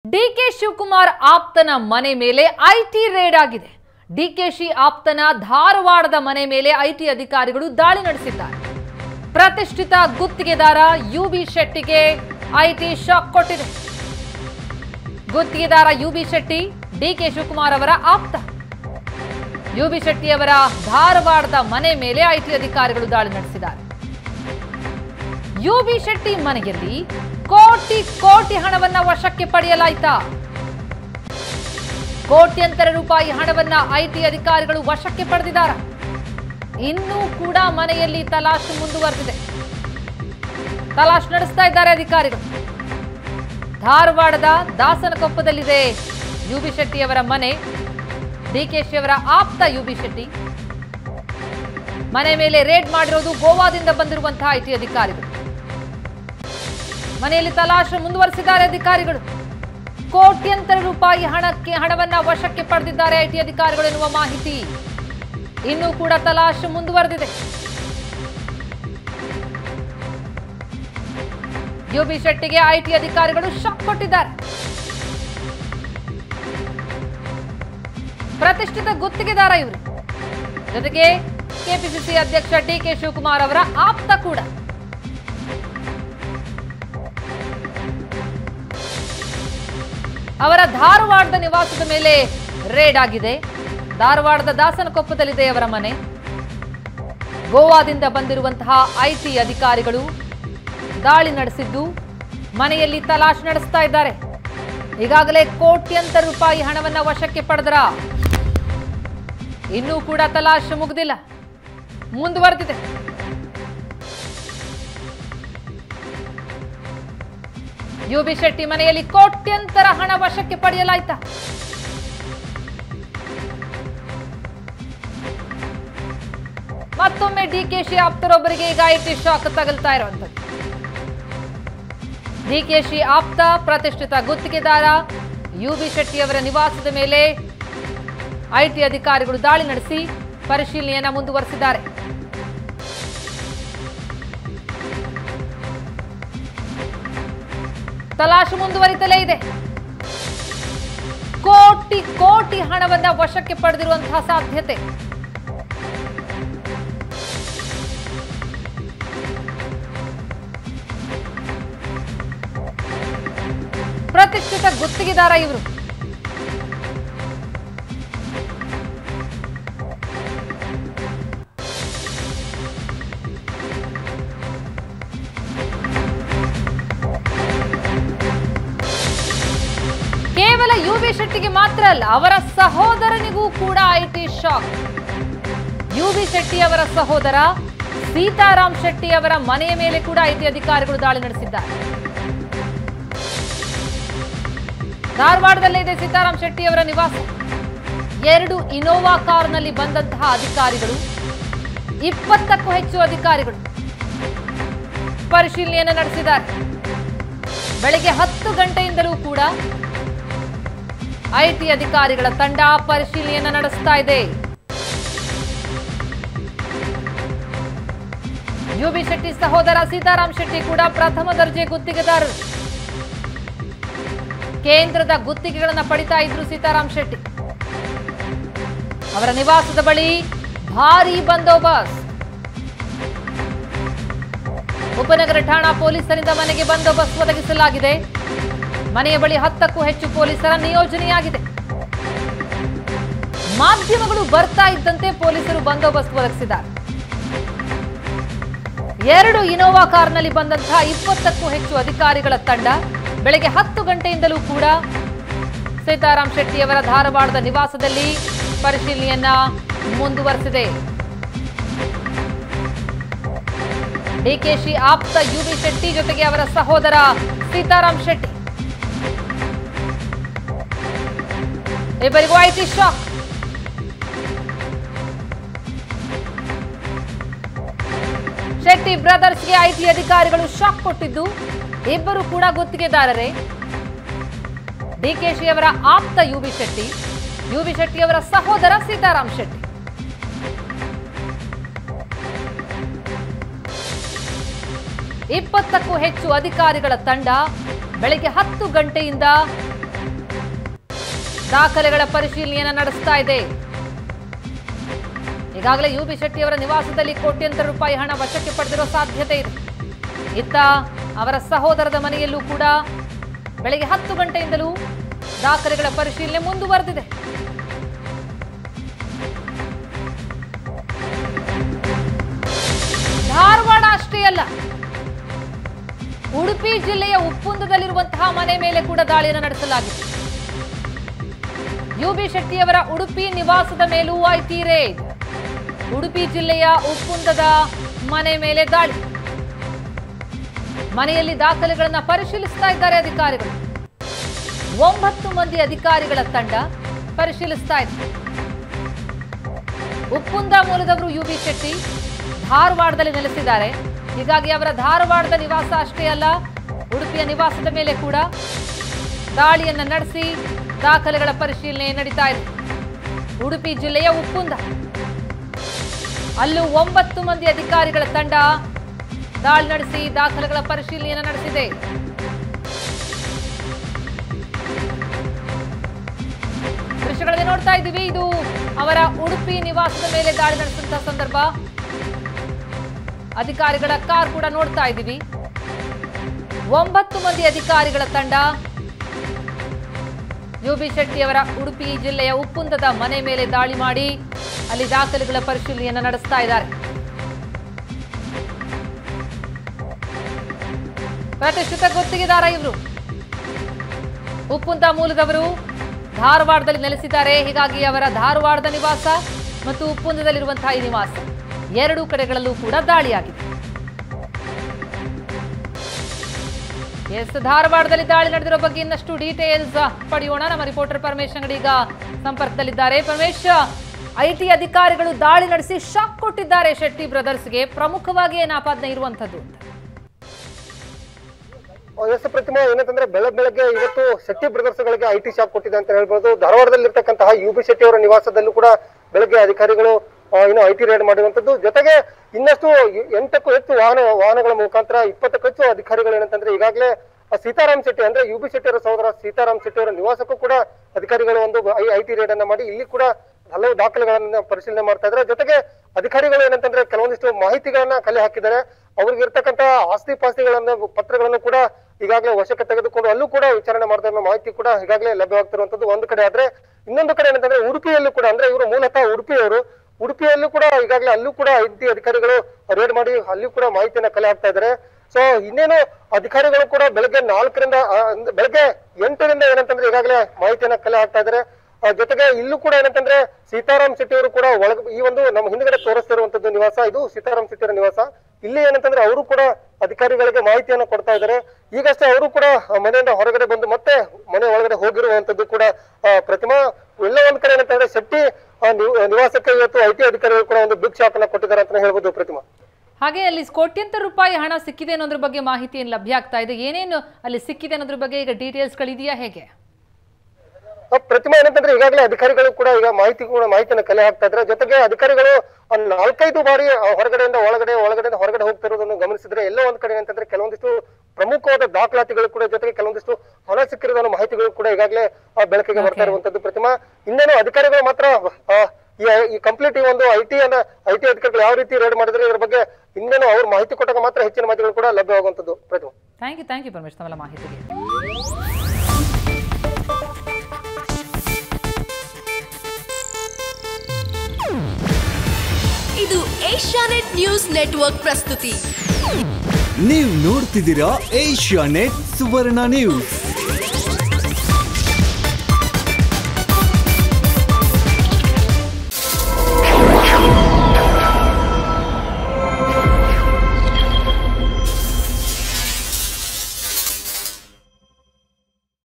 DK Shivakumar ಆಪ್ತನ ಮನೆ ಮೇಲೆ IT raid ಆಗಿದೆ ಡಿಕೆಶಿ ಆಪ್ತನ ಧಾರವಾಡದ ಮನೆ ಮೇಲೆ ಐಟಿ ಅಧಿಕಾರಿಗಳು ದಾಳಿ ನಡೆಸಿದ್ದಾರೆ ಪ್ರತಿಷ್ಠಿತ ಗುತ್ತಿಗೆದಾರ ಯು ಬಿ ಶೆಟ್ಟಿಗೆ ಐಟಿ ಶಾಕ್ ಕೊಟ್ಟಿದೆ ಗುತ್ತಿಗೆದಾರ ಯು ಬಿ ಶೆಟ್ಟಿ ಡಿಕೆ ಶಿವಕುಮಾರ್ ಅವರ ಆಪ್ತ ಯು ಬಿ ಶೆಟ್ಟಿ ಅವರ ಧಾರವಾಡದ ಮನೆ ಮೇಲೆ ಐಟಿ ಅಧಿಕಾರಿಗಳು ದಾಳಿ ನಡೆಸಿದ್ದಾರೆ ಯು ಬಿ ಶೆಟ್ಟಿ ಮನೆಯಲ್ಲಿ ಕೋಟಿ ಕೋಟಿ ಹಣವನ್ನ ವಶಕ್ಕೆ ಪಡೆಯಲಾಯ್ತಾ ಕೋಟ್ಯಂತರ ರೂಪಾಯಿ ಹಣವನ್ನ ಐಟಿ ಅಧಿಕಾರಿಗಳು ವಶಕ್ಕೆ ಪಡೆದಿದ್ದಾರೆ ಇನ್ನೂ ಕೂಡ ಮನೆಯಲ್ಲಿ ತಲಾಶ್ ಮುಂದುವರೆದಿದೆ ತಲಾಶ್ ನಡೆಸ್ತಾ ಇದ್ದಾರೆ ಅಧಿಕಾರಿಗಳು ಧಾರವಾಡದ ದಾಸನಕೊಪ್ಪದಲ್ಲಿದೆ ಯು ಬಿ ಶೆಟ್ಟಿ ಅವರ ಮನೆ ಡಿಕೆಶಿ ಅವರ ಆಪ್ತ ಯು ಬಿ ಶೆಟ್ಟಿ ಮನೆ ಮೇಲೆ ರೇಡ್ ಮಾಡಿರೋದು ಗೋವಾದಿಂದ ಬಂದಿರುವಂತಹ ಐಟಿ ಅಧಿಕಾರಿಗಳು ಮನೆಯಲ್ಲಿ ತಲಾಶ್ ಮುಂದುವರೆಸಿದ್ದಾರೆ ಅಧಿಕಾರಿಗಳು ಕೋಟ್ಯಂತರ ರೂಪಾಯಿ ಹಣಕ್ಕೆ ಹಣವನ್ನ ವಶಕ್ಕೆ ಪಡೆದಿದ್ದಾರೆ ಐಟಿ ಅಧಿಕಾರಿಗಳು ಎನ್ನುವ ಮಾಹಿತಿ ಇನ್ನೂ ಕೂಡ ತಲಾಶ್ ಮುಂದುವರೆದಿದೆ ಯುಬಿ ಶೆಟ್ಟಿಗೆ ಐಟಿ ಅಧಿಕಾರಿಗಳು ಶಾಕ್ ಕೊಟ್ಟಿದ್ದಾರೆ ಪ್ರತಿಷ್ಠಿತ ಗುತ್ತಿಗೆದಾರ ಇವರು ಜೊತೆಗೆ ಕೆಪಿಸಿಸಿ ಅಧ್ಯಕ್ಷ ಡಿ ಕೆ ಶಿವಕುಮಾರ್ ಅವರ ಆಪ್ತ ಕೂಡ ಅವರ ಧಾರವಾಡದ ನಿವಾಸದ ಮೇಲೆ ರೇಡ್ ಆಗಿದೆ ಧಾರವಾಡದ ದಾಸನಕೊಪ್ಪದಲ್ಲಿದೆ ಅವರ ಮನೆ ಗೋವಾದಿಂದ ಬಂದಿರುವಂತಹ ಐಟಿ ಅಧಿಕಾರಿಗಳು ದಾಳಿ ನಡೆಸಿದ್ದು ಮನೆಯಲ್ಲಿ ತಲಾಶ್ ನಡೆಸ್ತಾ ಇದ್ದಾರೆ ಈಗಾಗಲೇ ಕೋಟ್ಯಂತರ ರೂಪಾಯಿ ಹಣವನ್ನ ವಶಕ್ಕೆ ಪಡೆದರ ಇನ್ನೂ ಕೂಡ ತಲಾಶ್ ಮುಗ್ದಿಲ್ಲ ಮುಂದುವರೆದಿದೆ ಯು ಬಿ ಶೆಟ್ಟಿ ಮನೆಯಲ್ಲಿ ಕೋಟ್ಯಂತರ ಹಣ ವಶಕ್ಕೆ ಪಡೆಯಲಾಯ್ತಾ ಮತ್ತೊಮ್ಮೆ ಡಿಕೆಶಿ ಆಪ್ತರೊಬ್ಬರಿಗೆ ಈಗ ಐಟಿ ಶಾಕ್ ತಗಲ್ತಾ ಇರುವಂತದ್ದು ಡಿಕೆಶಿ ಆಪ್ತ ಪ್ರತಿಷ್ಠಿತ ಗುತ್ತಿಗೆದಾರ ಯು ಬಿ ಶೆಟ್ಟಿ ಅವರ ನಿವಾಸದ ಮೇಲೆ ಐಟಿ ಅಧಿಕಾರಿಗಳು ದಾಳಿ ನಡೆಸಿ ಪರಿಶೀಲನೆಯನ್ನ ಮುಂದುವರೆಸಿದ್ದಾರೆ ತಲಾಶು ಮುಂದುವರಿತಲೇ ಇದೆ ಕೋಟಿ ಕೋಟಿ ಹಣವನ್ನ ವಶಕ್ಕೆ ಪಡೆದಿರುವಂತಹ ಸಾಧ್ಯತೆ ಪ್ರತಿಷ್ಠಿತ ಗುತ್ತಿಗೆದಾರ ಇವರು ಕೇವಲ ಯು ಬಿ ಶೆಟ್ಟಿಗೆ ಮಾತ್ರ ಅಲ್ಲ ಅವರ ಸಹೋದರನಿಗೂ ಕೂಡ IT shock U B Shetty ಅವರ ಸಹೋದರ ಸೀತಾರಾಮ್ ಶೆಟ್ಟಿ ಅವರ ಮನೆಯ ಮೇಲೆ ಕೂಡ ಐಟಿ ಅಧಿಕಾರಿಗಳು ದಾಳಿ ನಡೆಸಿದ್ದಾರೆ ಧಾರವಾಡದಲ್ಲೇ ಇದೆ ಸೀತಾರಾಮ್ ಶೆಟ್ಟಿ ಅವರ ನಿವಾಸ ಎರಡು ಇನೋವಾ ಕಾರ್ನಲ್ಲಿ ಬಂದಂತಹ ಅಧಿಕಾರಿಗಳು ಇಪ್ಪತ್ತಕ್ಕೂ ಹೆಚ್ಚು ಅಧಿಕಾರಿಗಳು ಪರಿಶೀಲನೆಯನ್ನು ನಡೆಸಿದ್ದಾರೆ ಬೆಳಗ್ಗೆ ಹತ್ತು ಗಂಟೆಯಿಂದಲೂ ಕೂಡ ಐಟಿ ಅಧಿಕಾರಿಗಳ ತಂಡ ಪರಿಶೀಲನೆಯನ್ನು ನಡೆಸ್ತಾ ಇದೆ ಯು ಬಿ ಶೆಟ್ಟಿ ಸಹೋದರ ಸೀತಾರಾಮ್ ಶೆಟ್ಟಿ ಕೂಡ ಪ್ರಥಮ ದರ್ಜೆ ಗುತ್ತಿಗೆದಾರರು ಕೇಂದ್ರದ ಗುತ್ತಿಗೆಗಳನ್ನ ಪಡಿತಾ ಇದ್ರು ಸೀತಾರಾಮ್ ಶೆಟ್ಟಿ ಅವರ ನಿವಾಸದ ಬಳಿ ಭಾರೀ ಬಂದೋಬಸ್ತ್ ಉಪನಗರ ಠಾಣಾ ಪೊಲೀಸರಿಂದ ಮನೆಗೆ ಬಂದೋಬಸ್ತ್ ಒದಗಿಸಲಾಗಿದೆ ಮನೆಯ ಬಳಿ ಹತ್ತಕ್ಕೂ ಹೆಚ್ಚು ಪೊಲೀಸರ ನಿಯೋಜನೆಯಾಗಿದೆ ಮಾಧ್ಯಮಗಳು ಬರ್ತಾ ಇದ್ದಂತೆ ಪೊಲೀಸರು ಬಂದೋಬಸ್ತ್ ಒದಗಿಸಿದ್ದಾರೆ ಎರಡು ಇನೋವಾ ಕಾರ್ನಲ್ಲಿ ಬಂದಂತಹ ಇಪ್ಪತ್ತಕ್ಕೂ ಹೆಚ್ಚು ಅಧಿಕಾರಿಗಳ ತಂಡ ಬೆಳಗ್ಗೆ ಹತ್ತು ಗಂಟೆಯಿಂದಲೂ ಕೂಡ ಸೀತಾರಾಮ್ ಶೆಟ್ಟಿ ಅವರ ಧಾರವಾಡದ ನಿವಾಸದಲ್ಲಿ ಪರಿಶೀಲನೆಯನ್ನ ಮುಂದುವರೆಸಿದೆ ಡಿಕೆಶಿ ಆಪ್ತ ಯು ಬಿ ಶೆಟ್ಟಿ ಜೊತೆಗೆ ಅವರ ಸಹೋದರ ಸೀತಾರಾಮ್ ಶೆಟ್ಟಿ ಇಬ್ಬರಿಗೂ ಐಟಿ ಶಾಕ್ ಶೆಟ್ಟಿ ಬ್ರದರ್ಸ್ಗೆ ಐಟಿ ಅಧಿಕಾರಿಗಳು ಶಾಕ್ ಕೊಟ್ಟಿದ್ದು ಇಬ್ಬರು ಕೂಡ ಗುತ್ತಿಗೆದಾರರೇ ಡಿಕೆಶಿ ಅವರ ಆಪ್ತ U B Shetty U B Shetty ಅವರ ಸಹೋದರ ಸೀತಾರಾಮ್ ಶೆಟ್ಟಿ ಇಪ್ಪತ್ತಕ್ಕೂ ಹೆಚ್ಚು ಅಧಿಕಾರಿಗಳ ತಂಡ ಬೆಳಗ್ಗೆ ಹತ್ತು ಗಂಟೆಯಿಂದ ದಾಖಲೆಗಳ ಪರಿಶೀಲನೆಯನ್ನ ನಡೆಸ್ತಾ ಇದೆ ಈಗಾಗಲೇ ಯು ಬಿ ಶೆಟ್ಟಿ ಅವರ ನಿವಾಸದಲ್ಲಿ ಕೋಟ್ಯಂತರ ರೂಪಾಯಿ ಹಣ ವಶಕ್ಕೆ ಪಡೆದಿರೋ ಸಾಧ್ಯತೆ ಇದೆ ಇತ್ತ ಅವರ ಸಹೋದರದ ಮನೆಯಲ್ಲೂ ಕೂಡ ಬೆಳಗ್ಗೆ ಹತ್ತು ಗಂಟೆಯಿಂದಲೂ ದಾಖಲೆಗಳ ಪರಿಶೀಲನೆ ಮುಂದುವರೆದಿದೆ ಧಾರವಾಡ ಅಷ್ಟೇ ಅಲ್ಲ ಉಡುಪಿ ಜಿಲ್ಲೆಯ ಉಪ್ಪುಂದದಲ್ಲಿರುವಂತಹ ಮನೆ ಮೇಲೆ ಕೂಡ ದಾಳಿಯನ್ನು ನಡೆಸಲಾಗಿದೆ ಯು ಬಿ ಶೆಟ್ಟಿಯವರ ಉಡುಪಿ ನಿವಾಸದ ಮೇಲೂ ಐಟಿ ರೇಡ್ ಉಡುಪಿ ಜಿಲ್ಲೆಯ ಉಪ್ಪುಂದದ ಮನೆ ಮೇಲೆ ದಾಳಿ ಮನೆಯಲ್ಲಿ ದಾಖಲೆಗಳನ್ನ ಪರಿಶೀಲಿಸ್ತಾ ಇದ್ದಾರೆ ಅಧಿಕಾರಿಗಳು ಒಂಬತ್ತು ಮಂದಿ ಅಧಿಕಾರಿಗಳ ತಂಡ ಪರಿಶೀಲಿಸ್ತಾ ಇದೆ ಉಪ್ಪುಂದ ಮೂಲದವರು ಯು ಬಿ ಶೆಟ್ಟಿ ಧಾರವಾಡದಲ್ಲಿ ನೆಲೆಸಿದ್ದಾರೆ ಹೀಗಾಗಿ ಅವರ ಧಾರವಾಡದ ನಿವಾಸ ಅಷ್ಟೇ ಅಲ್ಲ ಉಡುಪಿಯ ನಿವಾಸದ ಮೇಲೆ ಕೂಡ ದಾಳಿಯನ್ನ ನಡೆಸಿ ದಾಖಲೆಗಳ ಪರಿಶೀಲನೆ ನಡೀತಾ ಇದೆ ಉಡುಪಿ ಜಿಲ್ಲೆಯ ಉಪ್ಪುಂದ ಅಲ್ಲೂ ಒಂಬತ್ತು ಮಂದಿ ಅಧಿಕಾರಿಗಳ ತಂಡ ದಾಳಿ ನಡೆಸಿ ದಾಖಲೆಗಳ ಪರಿಶೀಲನೆಯನ್ನು ನಡೆಸಿದೆ ದೃಶ್ಯಗಳಲ್ಲಿ ನೋಡ್ತಾ ಇದ್ದೀವಿ ಇದು ಅವರ ಉಡುಪಿ ನಿವಾಸದ ಮೇಲೆ ದಾಳಿ ನಡೆಸಿದಂತಹ ಸಂದರ್ಭ ಅಧಿಕಾರಿಗಳ ಕಾರ್ ಕೂಡ ನೋಡ್ತಾ ಇದ್ದೀವಿ ಒಂಬತ್ತು ಮಂದಿ ಅಧಿಕಾರಿಗಳ ತಂಡ ಯು ಬಿ ಶೆಟ್ಟಿ ಅವರ ಉಡುಪಿ ಜಿಲ್ಲೆಯ ಉಪ್ಪುಂದದ ಮನೆ ಮೇಲೆ ದಾಳಿ ಮಾಡಿ ಅಲ್ಲಿ ದಾಖಲೆಗಳ ಪರಿಶೀಲನೆಯನ್ನು ನಡೆಸ್ತಾ ಇದ್ದಾರೆ ಪ್ರತಿಷ್ಠಿತ ಗುತ್ತಿಗೆದಾರ ಇವರು ಉಪ್ಪುಂದ ಮೂಲದವರು ಧಾರವಾಡದಲ್ಲಿ ನೆಲೆಸಿದ್ದಾರೆ ಹೀಗಾಗಿ ಅವರ ಧಾರವಾಡದ ನಿವಾಸ ಮತ್ತು ಉಪ್ಪುಂದದಲ್ಲಿರುವಂತಹ ಈ ನಿವಾಸ ಎರಡೂ ಕಡೆಗಳಲ್ಲೂ ಕೂಡ ದಾಳಿಯಾಗಿದೆ ಎಸ್ ಧಾರವಾಡದಲ್ಲಿ ದಾಳಿ ನಡೆದಿರೋ ಬಗ್ಗೆ ಇನ್ನಷ್ಟು ಡೀಟೇಲ್ಸ್ ಪಡೆಯೋಣ ನಮ್ಮ ರಿಪೋರ್ಟರ್ ಪರಮೇಶ್ ಅಂಗಡಿ ಈಗ ಸಂಪರ್ಕದಲ್ಲಿದ್ದಾರೆ ಪರಮೇಶ್ ಐಟಿ ಅಧಿಕಾರಿಗಳು ದಾಳಿ ನಡೆಸಿ ಶಾಕ್ ಕೊಟ್ಟಿದ್ದಾರೆ ಶೆಟ್ಟಿ ಬ್ರದರ್ಸ್ಗೆ ಪ್ರಮುಖವಾಗಿ ಏನು ಆಪಾದನೆ ಇರುವಂತದ್ದು ಅಂತ ಎಸ್ ಪ್ರತಿಮಾ ಏನಂತಂದ್ರೆ ಬೆಳಗ್ ಬೆಳಗ್ಗೆ ಇವತ್ತು ಶೆಟ್ಟಿ ಬ್ರದರ್ಸ್ ಗಳಿಗೆ ಐ ಟಿ ಶಾಪ್ ಕೊಟ್ಟಿದೆ ಅಂತ ಹೇಳ್ಬೋದು ಧಾರವಾಡದಲ್ಲಿರ್ತಕ್ಕಂತಹ ಯು ಬಿ ಶೆಟ್ಟಿ ಅವರ ನಿವಾಸದಲ್ಲೂ ಕೂಡ ಬೆಳಗ್ಗೆ ಅಧಿಕಾರಿಗಳು ಆ, ಏನು ಐ ಟಿ ರೇಡ್ ಮಾಡಿರುವಂತದ್ದು ಜೊತೆಗೆ ಇನ್ನಷ್ಟು ಎ- ಎಂಟಕ್ಕೂ ಹೆಚ್ಚು ವಾಹನ ವಾಹನಗಳ ಮುಖಾಂತರ ಇಪ್ಪತ್ತಕ್ಕೂ ಹೆಚ್ಚು ಅಧಿಕಾರಿಗಳು ಏನಂತಂದ್ರೆ ಈಗಾಗಲೇ ಆ ಸೀತಾರಾಮ್ ಶೆಟ್ಟಿ ಅಂದ್ರೆ ಯು ಬಿ ಶೆಟ್ಟಿ ಅವರ ಸಹೋದರ ಸೀತಾರಾಮ್ ಶೆಟ್ಟಿ ಅವರ ನಿವಾಸಕ್ಕೂ ಕೂಡ ಅಧಿಕಾರಿಗಳು ಒಂದು ಐ ಟಿ ರೇಡ್ ಅನ್ನ ಮಾಡಿ ಇಲ್ಲಿ ಕೂಡ ಹಲವು ದಾಖಲೆಗಳನ್ನ ಪರಿಶೀಲನೆ ಮಾಡ್ತಾ ಇದ್ದಾರೆ ಜೊತೆಗೆ ಅಧಿಕಾರಿಗಳು ಏನಂತಂದ್ರೆ ಕೆಲವೊಂದಿಷ್ಟು ಮಾಹಿತಿಗಳನ್ನ ಕಲೆ ಹಾಕಿದ್ದಾರೆ ಅವ್ರಿಗೆ ಇರ್ತಕ್ಕಂತ ಆಸ್ತಿ ಪಾಸ್ತಿಗಳನ್ನ ಪತ್ರಗಳನ್ನು ಕೂಡ ಈಗಾಗಲೇ ವಶಕ್ಕೆ ತೆಗೆದುಕೊಂಡು ಅಲ್ಲೂ ಕೂಡ ವಿಚಾರಣೆ ಮಾಡ್ತಾ ಇರೋ ಮಾಹಿತಿ ಕೂಡ ಈಗಾಗಲೇ ಲಭ್ಯವಾಗ್ತಿರುವಂತದ್ದು ಒಂದು ಕಡೆ ಆದ್ರೆ ಇನ್ನೊಂದು ಕಡೆ ಏನಂತಂದ್ರೆ ಉಡುಪಿಯಲ್ಲೂ ಕೂಡ ಅಂದ್ರೆ ಇವರು ಮೂಲತಃ ಉಡುಪಿಯವರು ಉಡುಪಿಯಲ್ಲೂ ಕೂಡ ಈಗಾಗಲೇ ಅಲ್ಲೂ ಕೂಡ ಐಟಿ ಅಧಿಕಾರಿಗಳು ರೇಡ್ ಮಾಡಿ ಅಲ್ಲೂ ಕೂಡ ಮಾಹಿತಿಯನ್ನ ಕಲೆ ಹಾಕ್ತಾ ಇದ್ದಾರೆ ಸೊ ಇನ್ನೇನು ಅಧಿಕಾರಿಗಳು ಕೂಡ ಬೆಳಗ್ಗೆ ನಾಲ್ಕರಿಂದ ಆ, ಅಂದ್ರೆ ಬೆಳಗ್ಗೆ ಎಂಟರಿಂದ ಏನಂತಂದ್ರೆ ಈಗಾಗಲೇ ಮಾಹಿತಿಯನ್ನ ಕಲೆ ಹಾಕ್ತಾ ಇದ್ದಾರೆ ಆ, ಜೊತೆಗೆ ಇಲ್ಲೂ ಕೂಡ ಏನಂತಂದ್ರೆ ಸೀತಾರಾಮ್ ಶೆಟ್ಟಿ ಅವರು ಕೂಡ ಒಳಗ ಈ ಒಂದು ನಮ್ಮ ಹಿಂದ್ಗಡೆ ತೋರಿಸ್ತಿರುವಂತದ್ದು ನಿವಾಸ ಇದು ಸೀತಾರಾಮ್ ಶೆಟ್ಟಿ ಅವರ ನಿವಾಸ ಇಲ್ಲಿ ಏನಂತಂದ್ರೆ ಅವರು ಕೂಡ ಅಧಿಕಾರಿಗಳಿಗೆ ಮಾಹಿತಿಯನ್ನ ಕೊಡ್ತಾ ಇದ್ದಾರೆ ಈಗಷ್ಟೇ ಅವರು ಕೂಡ ಆ, ಮನೆಯಿಂದ ಹೊರಗಡೆ ಬಂದು ಮತ್ತೆ ಮನೆ ಒಳಗಡೆ ಹೋಗಿರುವಂತದ್ದು ಕೂಡ ಆ, ಪ್ರತಿಮಾ ಎಲ್ಲ ಒಂದ್ ಕಡೆ ಏನಂತಂದ್ರೆ ಶೆಟ್ಟಿ ಆ, ನಿವ್- ನಿವಾಸಕ್ಕೆ ಇವತ್ತು ಐ ಟಿ ಅಧಿಕಾರಿಗಳು ಕೂಡ ಒಂದು ಬಿಗ್ ಶಾಕ್ ಅನ್ನ ಕೊಟ್ಟಿದ್ದಾರೆ ಅಂತ ಹೇಳ್ಬೋದು ಪ್ರತಿಮಾ ಹಾಗೆ ಅಲ್ಲಿ ಕೋಟ್ಯಂತರ ರೂಪಾಯಿ ಹಣ ಸಿಕ್ಕಿದೆ ಅನ್ನೋದ್ರ ಬಗ್ಗೆ ಮಾಹಿತಿ ಏನು ಲಭ್ಯ ಆಗ್ತಾ ಇದೆ ಏನೇನು ಅಲ್ಲಿ ಸಿಕ್ಕಿದೆ ಅನ್ನೋದ್ರ ಬಗ್ಗೆ ಈಗ ಡೀಟೇಲ್ಸ್ಗಳಿದೆಯಾ ಹೇಗೆ ಆ, ಪ್ರತಿಮಾ ಏನಂತಂದ್ರೆ ಈಗಾಗಲೇ ಅಧಿಕಾರಿಗಳು ಕೂಡ ಈಗ ಮಾಹಿತಿ ಕೂಡ ಮಾಹಿತಿಯನ್ನು ಕಲೆ ಹಾಕ್ತಾ ಇದ್ರೆ ಜೊತೆಗೆ ಅಧಿಕಾರಿಗಳು ಒಂದ್ ನಾಲ್ಕೈದು ಬಾರಿ ಆ, ಹೊರಗಡೆಯಿಂದ ಒಳಗಡೆ ಒಳಗಡೆಯಿಂದ ಹೊರಗಡೆ ಹೋಗ್ತಿರೋದನ್ನು ಗಮನಿಸಿದ್ರೆ ಎಲ್ಲೋ ಒಂದ್ ಕಡೆ ಏನಂತಂದ್ರೆ ಕೆಲವೊಂದಿಷ್ಟು ಪ್ರಮುಖವಾದ ದಾಖಲಾತಿಗಳು ಕೂಡ ಜೊತೆಗೆ ಕೆಲವೊಂದಿಷ್ಟು ಹಣ ಸಿಕ್ಕಿರೋದನ್ನ ಮಾಹಿತಿಗಳು ಕೂಡ ಈಗಾಗಲೇ ಆ, ಬೆಳಕಿಗೆ ಬರ್ತಾ ಇರುವಂತದ್ದು ಪ್ರತಿಮಾ ಇನ್ನೇನು ಅಧಿಕಾರಿಗಳು ಮಾತ್ರ ಆ, ಈ- ಈ ಕಂಪ್ಲೀಟ್ ಈ ಒಂದು ಐ ಟಿ ಅನ್ನ ಐ ಟಿ ಅಧಿಕಾರಿಗಳು ಯಾವ ರೀತಿ ರೇಡ್ ಮಾಡಿದ್ರೆ ಇದ್ರ ಬಗ್ಗೆ ಇನ್ನೇನು ಅವ್ರು ಮಾಹಿತಿ ಕೊಟ್ಟಾಗ ಮಾತ್ರ ಹೆಚ್ಚಿನ ಮಾಹಿತಿಗಳು ಕೂಡ ಲಭ್ಯವಾಗುವಂತದ್ದು Pratima thank you thank you Paramesh ತಮ್ಮೆಲ್ಲ ಮಾಹಿತಿಗೆ ಇದು ಏಷ್ಯಾನೆಟ್ ನ್ಯೂಸ್ ನೆಟ್ವರ್ಕ್ ಪ್ರಸ್ತುತಿ ನೀವು ನೋಡ್ತಿದ್ದೀರಾ ಏಷ್ಯಾ ನೆಟ್ ಸುವರ್ಣ ನ್ಯೂಸ್